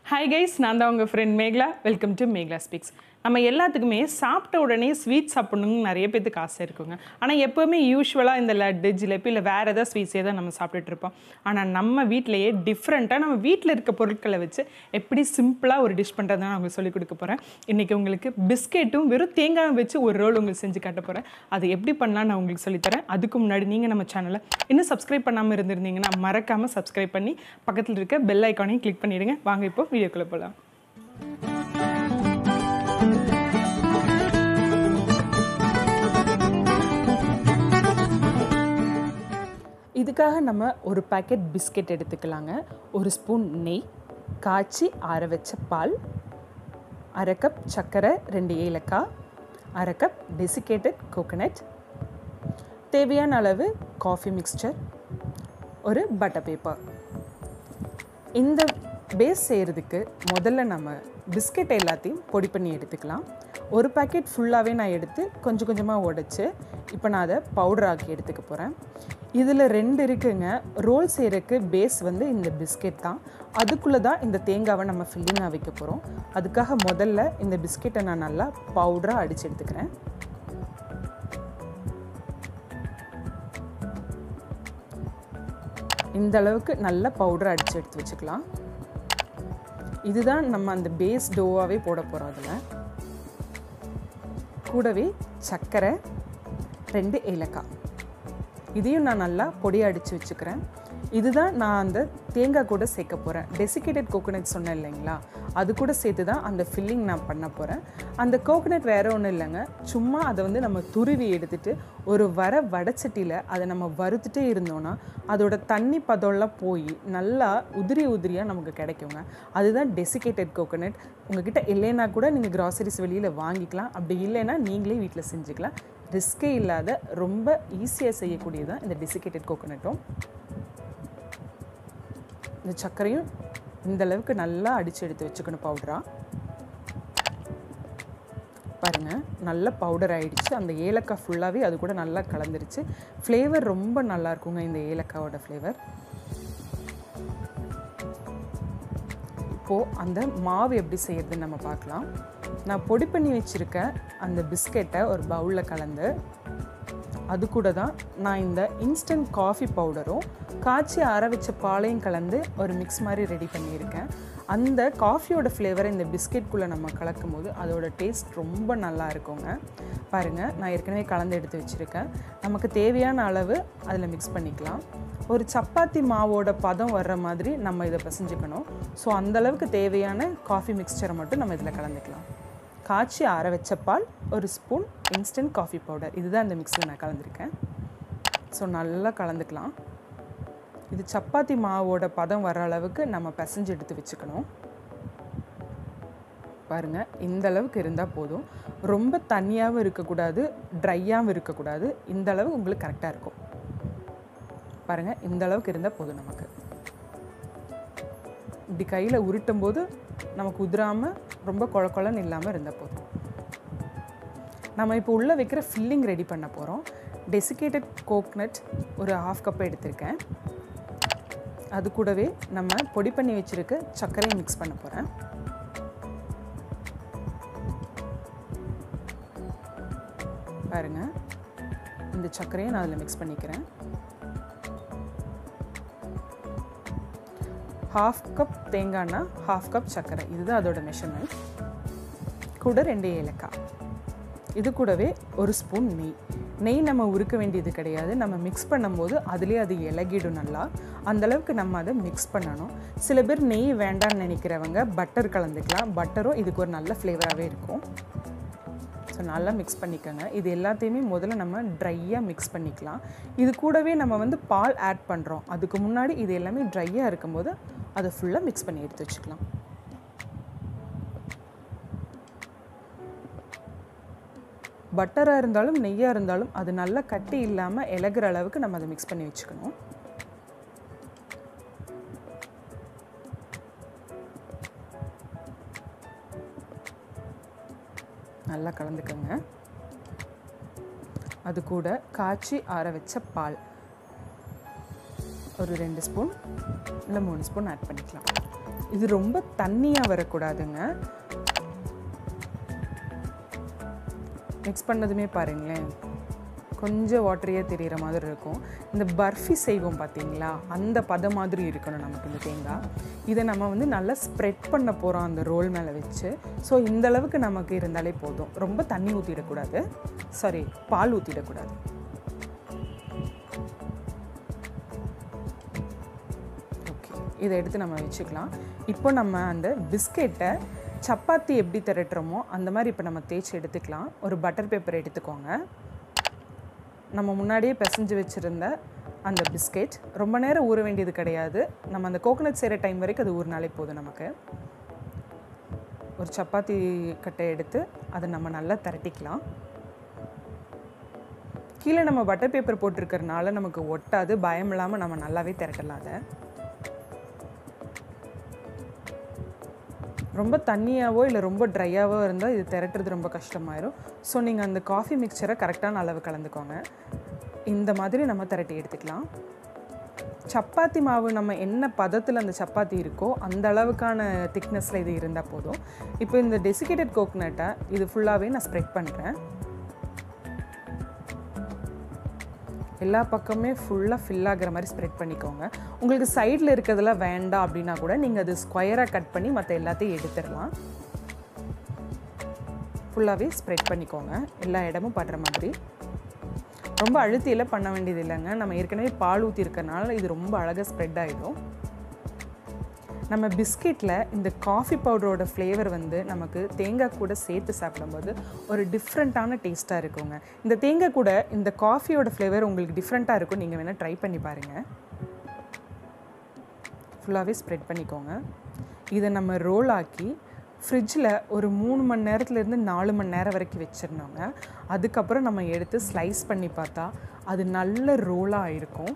hi guys நான் தான் உங்கள் friend Meghla welcome to Meghla speaks நம்ம எல்லாத்துக்குமே சாப்பிட்ட உடனே ஸ்வீட் சாப்பிடணும்னு நிறைய பேத்துக்கு ஆசை இருக்குங்க ஆனால் எப்போவுமே யூஸ்வலாக இந்த லட்டு ஜிலேபி இல்லை வேறு ஏதாவது ஸ்வீட்ஸே தான் நம்ம சாப்பிட்டுட்டு இருப்போம் ஆனால் நம்ம வீட்டிலேயே டிஃப்ரெண்ட்டாக நம்ம வீட்டில் இருக்க பொருட்களை வச்சு எப்படி சிம்பிளாக ஒரு டிஷ் பண்ணுறதை நான் உங்களுக்கு சொல்லிக் கொடுக்க போகிறேன் இன்றைக்கி உங்களுக்கு பிஸ்கெட்டும் வெறும் தேங்காய் வச்சு ஒரு ரோல் உங்களுக்கு செஞ்சு காட்ட போகிறேன் அது எப்படி பண்ணலாம் நான் உங்களுக்கு சொல்லித்தரேன் அதுக்கு முன்னாடி நீங்கள் நம்ம சேனலை இன்னும் சப்ஸ்கிரைப் பண்ணாமல் இருந்திருந்தீங்கன்னா மறக்காமல் சப்ஸ்கிரைப் பண்ணி பக்கத்தில் இருக்க பெல் ஐக்கானையும் கிளிக் பண்ணிவிடுங்க வாங்க இப்போ வீடியோக்குள்ளே போகலாம் இதுக்காக நம்ம ஒரு பாக்கெட் பிஸ்கெட் எடுத்துக்கலாங்க ஒரு ஸ்பூன் நெய் காய்ச்சி ஆற வச்ச பால் அரை கப் சர்க்கரை ரெண்டு ஏலக்காய் அரை கப் டெசிகேட்டட் கோகனட் தேவையான அளவு காஃபி மிக்ஸ்சர் ஒரு பட்டர் பேப்பர் இந்த பேஸ் செய்கிறதுக்கு முதல்ல நம்ம பிஸ்கெட் எல்லாத்தையும் பொடி பண்ணி எடுத்துக்கலாம் ஒரு பாக்கெட் ஃபுல்லாகவே நான் எடுத்து கொஞ்சம் கொஞ்சமாக உடைச்சு இப்போ நான் அதை பவுடர் ஆக்கி எடுத்துக்க போகிறேன் இதில் ரெண்டு இருக்குங்க ரோல் செய்கிறதுக்கு பேஸ் வந்து இந்த பிஸ்கெட் தான் அதுக்குள்ளே தான் இந்த தேங்காவை நம்ம ஃபில்லிங்காக வைக்க போகிறோம் அதுக்காக முதல்ல இந்த பிஸ்கெட்டை நான் நல்லா பவுடராக அடித்து எடுத்துக்கிறேன் இந்த அளவுக்கு நல்ல பவுடர் அடித்து எடுத்து வச்சுக்கலாம் இதுதான் நம்ம அந்த பேஸ் டோவாகவே போட போகிறோம் அதில் கூடவே சர்க்கரை ரெண்டு ஏலக்காய் இதையும் நான் நல்லா பொடியை அடித்து வச்சுக்கிறேன் இதுதான் நான் அந்த தேங்காய் கூட சேர்க்க போகிறேன் டெசிகேட்டட் கோகோனட் சொன்னேன் இல்லைங்களா அது கூட சேர்த்து தான் அந்த ஃபில்லிங் நான் பண்ண போகிறேன் அந்த கோகோனட் வேறு ஒன்றும் இல்லைங்க சும்மா அதை வந்து நம்ம துருவி எடுத்துட்டு ஒரு வர வடச்சட்டியில் அதை நம்ம வறுத்துட்டே இருந்தோன்னா அதோட தண்ணி பதம்லாம் போய் நல்லா உதிரி உதிரியாக நமக்கு கிடைக்குங்க அதுதான் டெசிகேட்டட் கோகோனட் உங்ககிட்ட இல்லைன்னா கூட நீங்கள் கிராசரிஸ் வெளியில் வாங்கிக்கலாம் அப்படி இல்லைன்னா நீங்களே வீட்டில் செஞ்சுக்கலாம் ரிஸ்கே இல்லாத ரொம்ப ஈஸியாக செய்யக்கூடியதான் இந்த டெசிகேட்டட் கோகோனட்டும் இந்த சர்க்கரையும் இந்த அளவுக்கு நல்லா அடித்து எடுத்து வச்சுக்கணும் பவுடராக பாருங்கள் நல்ல பவுடர் ஆகிடுச்சு அந்த ஏலக்காய் ஃபுல்லாகவே அது கூட நல்லா கலந்துருச்சு ஃப்ளேவர் ரொம்ப நல்லா இருக்குங்க இந்த ஏலக்காவோட ஃப்ளேவர் இப்போது அந்த மாவு எப்படி செய்யறதுன்னு நம்ம பார்க்கலாம் நான் பொடி பண்ணி வச்சுருக்க அந்த பிஸ்கெட்டை ஒரு பவுலில் கலந்து அது கூட தான் நான் இந்த இன்ஸ்டன்ட் காஃபி பவுடரும் காய்ச்சி ஆற வச்ச பாலையும் கலந்து ஒரு மிக்ஸ் மாதிரி ரெடி பண்ணியிருக்கேன் அந்த காஃபியோட ஃப்ளேவரை இந்த பிஸ்கெட்குள்ளே நம்ம கலக்கும் போது அதோட டேஸ்ட் ரொம்ப நல்லா இருக்குங்க பாருங்கள் நான் ஏற்கனவே கலந்து எடுத்து வச்சுருக்கேன் நமக்கு தேவையான அளவு அதில் மிக்ஸ் பண்ணிக்கலாம் ஒரு சப்பாத்தி மாவோட பதம் வர்ற மாதிரி நம்ம இதை பசைஞ்சுக்கணும் ஸோ அந்தளவுக்கு தேவையான காஃபி மிக்ஸ்சரை மட்டும் நம்ம இதில் கலந்துக்கலாம் காய்ச்சி ஆற வச்ச பால் ஒரு ஸ்பூன் இன்ஸ்டன்ட் காஃபி பவுடர் இதுதான் இந்த மிக்ஸில் நான் கலந்துருக்கேன் ஸோ நல்லா கலந்துக்கலாம் இது சப்பாத்தி மாவோட பதம் வர அளவுக்கு நம்ம பிசைஞ்சு எடுத்து வச்சுக்கணும் பாருங்கள் இந்த அளவுக்கு இருந்தால் போதும் ரொம்ப தண்ணியாகவும் இருக்கக்கூடாது ட்ரையாகவும் இருக்கக்கூடாது இந்த அளவு உங்களுக்கு கரெக்டாக இருக்கும் பாருங்கள் இந்த அளவுக்கு இருந்தால் போதும் நமக்கு இப்படி கையில் உருட்டும் போது நமக்கு உதிராமல் ரொம்ப குழ குழன்னு இல்லாமல் இருந்தால் போதும் நம்ம இப்போ உள்ளே வைக்கிற ஃபில்லிங் ரெடி பண்ண போகிறோம் டெசிகேட்டட் கோக்னட் ஒரு ஹாஃப் கப் எடுத்திருக்கேன் அது கூடவே நம்ம பொடி பண்ணி வச்சுருக்க சர்க்கரையை மிக்ஸ் பண்ண போகிறேன் பாருங்கள் இந்த சர்க்கரையை நான் அதில் மிக்ஸ் பண்ணிக்கிறேன் ஹாஃப் கப் தேங்காய்னா ஹாஃப் கப் சர்க்கரை இதுதான் அதோட மெஷர்மெண்ட் கூட ரெண்டு ஏலக்காய் இது கூடவே ஒரு ஸ்பூன் நெய் நெய் நம்ம உருக்க வேண்டியது கிடையாது நம்ம மிக்ஸ் பண்ணும்போது அதுலேயே அது இலகிடும் நல்லா அந்தளவுக்கு நம்ம அதை மிக்ஸ் பண்ணணும் சில பேர் நெய் வேண்டாம்னு நினைக்கிறவங்க பட்டர் கலந்துக்கலாம் பட்டரும் இதுக்கு ஒரு நல்ல ஃப்ளேவராகவே இருக்கும் ஸோ நல்லா மிக்ஸ் பண்ணிக்கோங்க இது எல்லாத்தையுமே முதல்ல நம்ம ட்ரையாக மிக்ஸ் பண்ணிக்கலாம் இது கூடவே நம்ம வந்து பால் ஆட் பண்ணுறோம் அதுக்கு முன்னாடி இது எல்லாமே ட்ரையாக இருக்கும்போது அதை ஃபுல்லாக மிக்ஸ் பண்ணி எடுத்து வச்சுக்கலாம் பட்டராக இருந்தாலும் நெய்யாக இருந்தாலும் அது நல்லா கட்டி இல்லாமல் இலகுற அளவுக்கு நம்ம அதை மிக்ஸ் பண்ணி வச்சுக்கணும் நல்லா கலந்துக்கோங்க அது கூட காய்ச்சி ஆற வச்ச பால் ஒரு ரெண்டு ஸ்பூன் இல்லை மூணு ஸ்பூன் ஆட் பண்ணிக்கலாம் இது ரொம்ப தண்ணியாக வரக்கூடாதுங்க மிக்ஸ் பண்ணதுமே பாருங்களேன் கொஞ்சம் வாட்டரியாக தெரிகிற மாதிரி இருக்கும் இந்த பர்ஃபி செய்வோம் பார்த்தீங்களா அந்த பதம் மாதிரி இருக்கணும் நமக்கு இந்த தேங்காய் இதை நம்ம வந்து நல்லா ஸ்ப்ரெட் பண்ண போகிறோம் அந்த ரோல் மேலே வச்சு ஸோ இந்த அளவுக்கு நமக்கு இருந்தாலே போதும் ரொம்ப தண்ணி ஊற்றிடக்கூடாது சாரி பால் ஊற்றிடக்கூடாது ஓகே இதை எடுத்து நம்ம வச்சுக்கலாம் இப்போ நம்ம அந்த பிஸ்கெட்டை சப்பாத்தி எப்படி திரட்டுறோமோ அந்த மாதிரி இப்போ நம்ம தேய்ச்சி எடுத்துக்கலாம் ஒரு பட்டர் பேப்பர் எடுத்துக்கோங்க நம்ம முன்னாடியே பிசைஞ்சு வச்சுருந்த அந்த பிஸ்கெட் ரொம்ப நேரம் ஊற வேண்டியது கிடையாது நம்ம அந்த கோகனட் செய்கிற டைம் வரைக்கும் அது ஊறினாலே போதும் நமக்கு ஒரு சப்பாத்தி கட்டை எடுத்து அதை நம்ம நல்லா திரட்டிக்கலாம் கீழே நம்ம பட்டர் பேப்பர் போட்டிருக்கறனால நமக்கு ஒட்டாது பயம் இல்லாமல் நம்ம நல்லாவே திரட்டலாம் அதை ரொம்ப தண்ணியாவோ இல்லை ரொம்ப ட்ரையாவோ இருந்தால் இது திரட்டுறது ரொம்ப கஷ்டமாயிரும் ஸோ நீங்கள் அந்த காஃபி மிக்சரை கரெக்டான அளவு கலந்துக்கோங்க இந்த மாதிரி நம்ம திரட்டி எடுத்துக்கலாம் சப்பாத்தி மாவு நம்ம என்ன பதத்தில் அந்த சப்பாத்தி இருக்கோ அந்த அளவுக்கான திக்னஸில் இது இருந்தால் போதும் இப்போ இந்த டெசிகேட்டட் கோக்னட்டை இது ஃபுல்லாகவே நான் ஸ்ப்ரெட் பண்ணுறேன் எல்லா பக்கமே ஃபுல்லாக ஃபில் ஆகிற மாதிரி ஸ்ப்ரெட் பண்ணிக்கோங்க உங்களுக்கு சைடில் இருக்கிறதெல்லாம் வேண்டாம் அப்படின்னா கூட நீங்கள் அது ஸ்கொயராக கட் பண்ணி மற்ற எல்லாத்தையும் எடுத்துடலாம் ஃபுல்லாகவே ஸ்ப்ரெட் பண்ணிக்கோங்க எல்லா இடமும் படுற மாதிரி ரொம்ப அழுத்தியில் பண்ண வேண்டியது இல்லைங்க நம்ம ஏற்கனவே பால் ஊற்றி இருக்கறனால இது ரொம்ப அழகாக ஸ்ப்ரெட் ஆகிடும் நம்ம பிஸ்கெட்டில் இந்த காஃபி பவுடரோட ஃப்ளேவர் வந்து நமக்கு தேங்காய் கூட சேர்த்து சாப்பிடும்போது ஒரு டிஃப்ரெண்ட்டான டேஸ்ட்டாக இருக்குங்க இந்த தேங்காய் கூட இந்த காஃபியோட ஃப்ளேவர் உங்களுக்கு டிஃப்ரெண்ட்டாக இருக்கும் நீங்கள் வேணால் ட்ரை பண்ணி பாருங்கள் ஃபுல்லாகவே ஸ்ப்ரெட் பண்ணிக்கோங்க இதை நம்ம ரோல் ஆக்கி ஃப்ரிட்ஜில் ஒரு மூணு மணி நேரத்துலேருந்து நாலு மணி நேரம் வரைக்கும் வச்சிருந்தோங்க அதுக்கப்புறம் நம்ம எடுத்து ஸ்லைஸ் பண்ணி பார்த்தா அது நல்ல ரோலாக இருக்கும்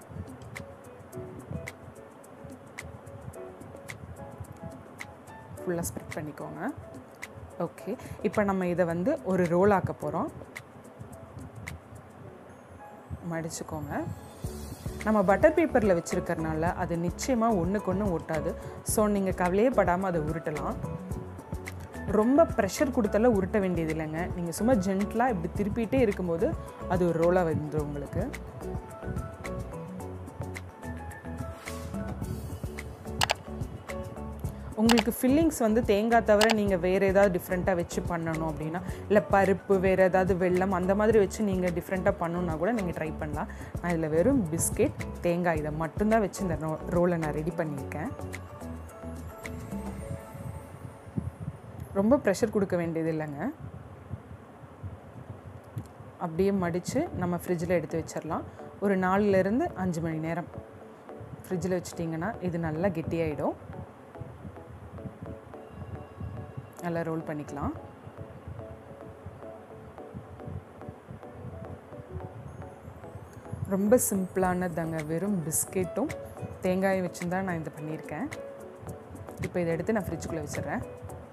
ஃபுல்லாக ஸ்ப்ரெட் பண்ணிக்கோங்க ஓகே இப்போ நம்ம இதை வந்து ஒரு ரோல் ஆக்க போகிறோம் மடிச்சுக்கோங்க நம்ம பட்டர் பேப்பரில் வச்சுருக்கறனால அது நிச்சயமாக ஒன்றுக்கு ஒன்று ஒட்டாது ஸோ நீங்கள் கவலையே படாமல் அதை உருட்டலாம் ரொம்ப ப்ரெஷர் கொடுத்தெல்லாம் உருட்ட வேண்டியது இல்லைங்க நீங்கள் சும்மா ஜென்டலாக இப்படி திருப்பிகிட்டே இருக்கும்போது அது ஒரு ரோலாக வந்துடும் உங்களுக்கு உங்களுக்கு ஃபில்லிங்ஸ் வந்து தேங்காய் தவிர நீங்கள் வேறு ஏதாவது டிஃப்ரெண்ட்டாக வச்சு பண்ணணும் அப்படின்னா இல்லை பருப்பு வேறு ஏதாவது வெல்லம் அந்த மாதிரி வச்சு நீங்கள் டிஃப்ரெண்ட்டாக பண்ணணுன்னா கூட நீங்கள் ட்ரை பண்ணலாம் நான் இதில் வெறும் பிஸ்கெட் தேங்காய் இதை மட்டும்தான் வச்சு இந்த ரோ ரோலை நான் ரெடி பண்ணியிருக்கேன் ரொம்ப ப்ரெஷர் கொடுக்க வேண்டியது இல்லைங்க அப்படியே மடித்து நம்ம ஃப்ரிட்ஜில் எடுத்து வச்சிடலாம் ஒரு நாலுலேருந்து அஞ்சு மணி நேரம் ஃப்ரிட்ஜில் வச்சிட்டிங்கன்னா இது நல்லா கெட்டியாயிடும் நல்லா ரோல் பண்ணிக்கலாம் ரொம்ப சிம்பிளானதாங்க வெறும் பிஸ்கெட்டும் தேங்காயும் வச்சு தான் நான் இதை பண்ணியிருக்கேன் இப்போ இதை எடுத்து நான் ஃப்ரிட்ஜுக்குள்ளே வச்சிடுறேன்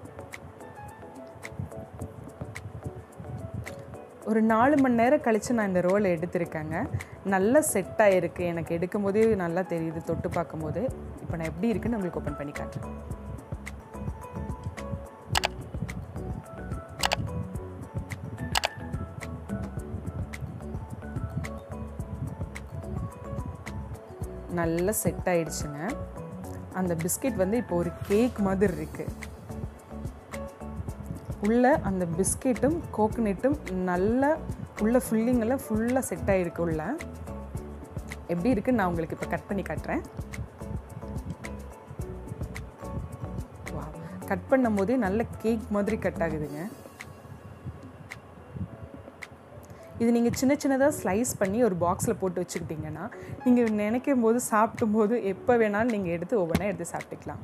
ஒரு நாலு மணி நேரம் கழித்து நான் இந்த ரோலை எடுத்திருக்கேங்க நல்லா செட் ஆகிருக்கு எனக்கு எடுக்கும் போதே நல்லா தெரியுது தொட்டு பார்க்கும்போது இப்போ நான் எப்படி இருக்குன்னு உங்களுக்கு ஓப்பன் பண்ணி காட்டுறேன் நல்லா செட் ஆயிடுச்சுங்க அந்த பிஸ்கெட் வந்து இப்போ ஒரு கேக் மாதிரி இருக்குது உள்ள அந்த பிஸ்கெட்டும் கோகனட்டும் நல்லா உள்ள ஃபில்லிங் எல்லாம் ஃபுல்லாக செட் ஆகிருக்கு உள்ள எப்படி இருக்குன்னு நான் உங்களுக்கு இப்போ கட் பண்ணி காட்டுறேன் கட் பண்ணும் போதே நல்ல கேக் மாதிரி கட் ஆகுதுங்க இது நீங்கள் சின்ன சின்னதாக ஸ்லைஸ் பண்ணி ஒரு பாக்ஸில் போட்டு வச்சுக்கிட்டிங்கன்னா நீங்கள் நினைக்கும் போது சாப்பிடும் போது எப்போ வேணாலும் நீங்கள் எடுத்து ஒவ்வொன்றா எடுத்து சாப்பிட்டுக்கலாம்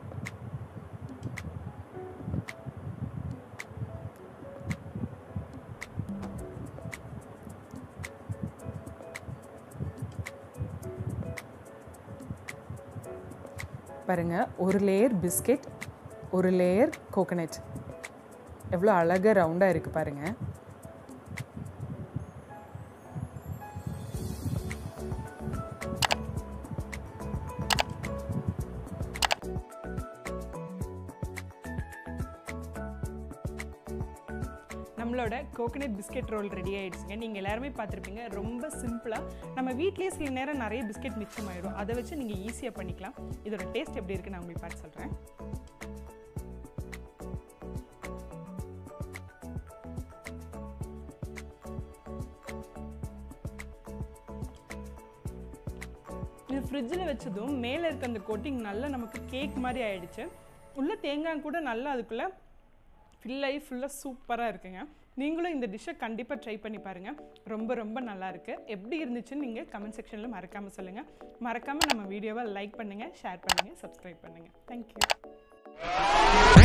பாருங்கள் ஒரு லேயர் பிஸ்கெட் ஒரு லேயர் கோகனட் எவ்வளோ அழகாக ரவுண்டாக இருக்குது பாருங்கள் நம்மளோட கோகனட் பிஸ்கெட் ரோல் ரெடி ஆயிடுச்சுங்க நீங்கள் எல்லாருமே பார்த்துருப்பீங்க ரொம்ப சிம்பிளாக நம்ம வீட்லேயே சில நேரம் நிறைய பிஸ்கெட் மிச்சமாயிடும் அதை வச்சு நீங்கள் ஈஸியாக பண்ணிக்கலாம் இதோட டேஸ்ட் எப்படி இருக்குன்னு நான் உங்களுக்கு பார்த்து சொல்கிறேன் இது ஃப்ரிட்ஜில் வச்சதும் மேலே இருக்க அந்த கோட்டிங் நல்லா நமக்கு கேக் மாதிரி ஆயிடுச்சு உள்ள தேங்காய் கூட நல்லா அதுக்குள்ளே ஃபில் ஆகி ஃபுல்லாக சூப்பராக இருக்குங்க நீங்களும் இந்த டிஷ்ஷை கண்டிப்பாக ட்ரை பண்ணி பாருங்கள் ரொம்ப ரொம்ப நல்லா இருக்கு எப்படி இருந்துச்சுன்னு நீங்கள் கமெண்ட் செக்ஷனில் மறக்காமல் சொல்லுங்கள் மறக்காமல் நம்ம வீடியோவை லைக் பண்ணுங்கள் ஷேர் பண்ணுங்கள் சப்ஸ்கிரைப் பண்ணுங்கள் தேங்க்யூ